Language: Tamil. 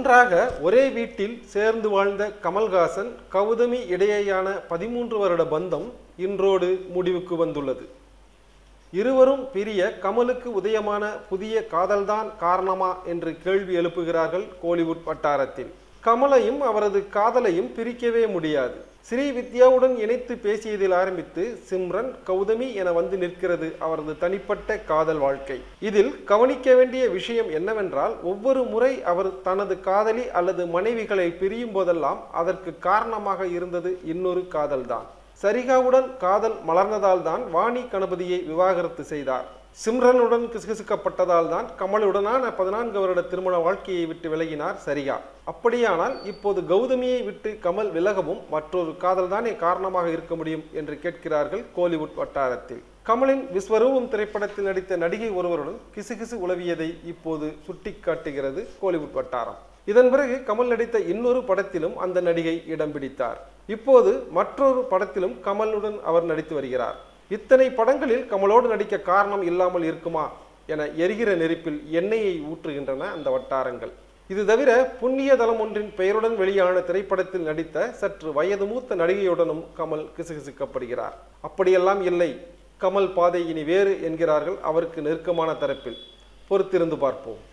ஒன்றாக ஒரே வீட்டில் சேர்ந்து வாழ்ந்த கமல்ஹாசன் கௌதமி இடையேயான பதிமூன்று வருட பந்தம் இன்றோடு முடிவுக்கு வந்துள்ளது இருவரும் பிரிய கமலுக்கு உதயமான புதிய காதல்தான் காரணமா என்று கேள்வி எழுப்புகிறார்கள் கோலிவுட் வட்டாரத்தில் கமலையும் அவரது காதலையும் பிரிக்கவே முடியாது ஸ்ரீ வித்யாவுடன் இணைத்து பேசியதில் ஆரம்பித்து சிம்ரன் கௌதமி என வந்து நிற்கிறது அவரது தனிப்பட்ட காதல் வாழ்க்கை இதில் கவனிக்க வேண்டிய விஷயம் என்னவென்றால் ஒவ்வொரு முறை அவர் தனது காதலி அல்லது மனைவிகளை பிரியும் போதெல்லாம் அதற்கு காரணமாக இருந்தது இன்னொரு காதல்தான் சரிகாவுடன் காதல் மலர்ந்ததால் தான் வாணி கணபதியை விவாகரத்து செய்தார் சிம்ரனுடன் கிசுகிசுக்கப்பட்டதால் தான் கமலுடனான பதினான்கு வருட திருமண வாழ்க்கையை விட்டு விலகினார் சரிகா அப்படியானால் இப்போது கௌதமியை விட்டு கமல் விலகவும் மற்றொரு காதல் தானே காரணமாக இருக்க முடியும் என்று கேட்கிறார்கள் கோலிவுட் வட்டாரத்தில் கமலின் விஸ்வரூபம் திரைப்படத்தில் நடித்த நடிகை ஒருவருடன் கிசுகிசு உலவியதை இப்போது சுட்டிக்காட்டுகிறது கோலிவுட் வட்டாரம் இதன் பிறகு கமல் நடித்த இன்னொரு படத்திலும் அந்த நடிகை இடம் பிடித்தார் இப்போது மற்றொரு படத்திலும் கமலுடன் அவர் நடித்து வருகிறார் இத்தனை படங்களில் கமலோடு நடிக்க காரணம் இல்லாமல் இருக்குமா என எரிகிற நெருப்பில் எண்ணெயை ஊற்றுகின்றன அந்த வட்டாரங்கள் இது தவிர புண்ணிய தலம் ஒன்றின் பெயருடன் வெளியான திரைப்படத்தில் நடித்த சற்று வயது மூத்த நடிகையுடனும் கமல் கிசுகிசுக்கப்படுகிறார் அப்படியெல்லாம் இல்லை கமல் பாதை இனி வேறு என்கிறார்கள் அவருக்கு நெருக்கமான தரப்பில் பொறுத்திருந்து பார்ப்போம்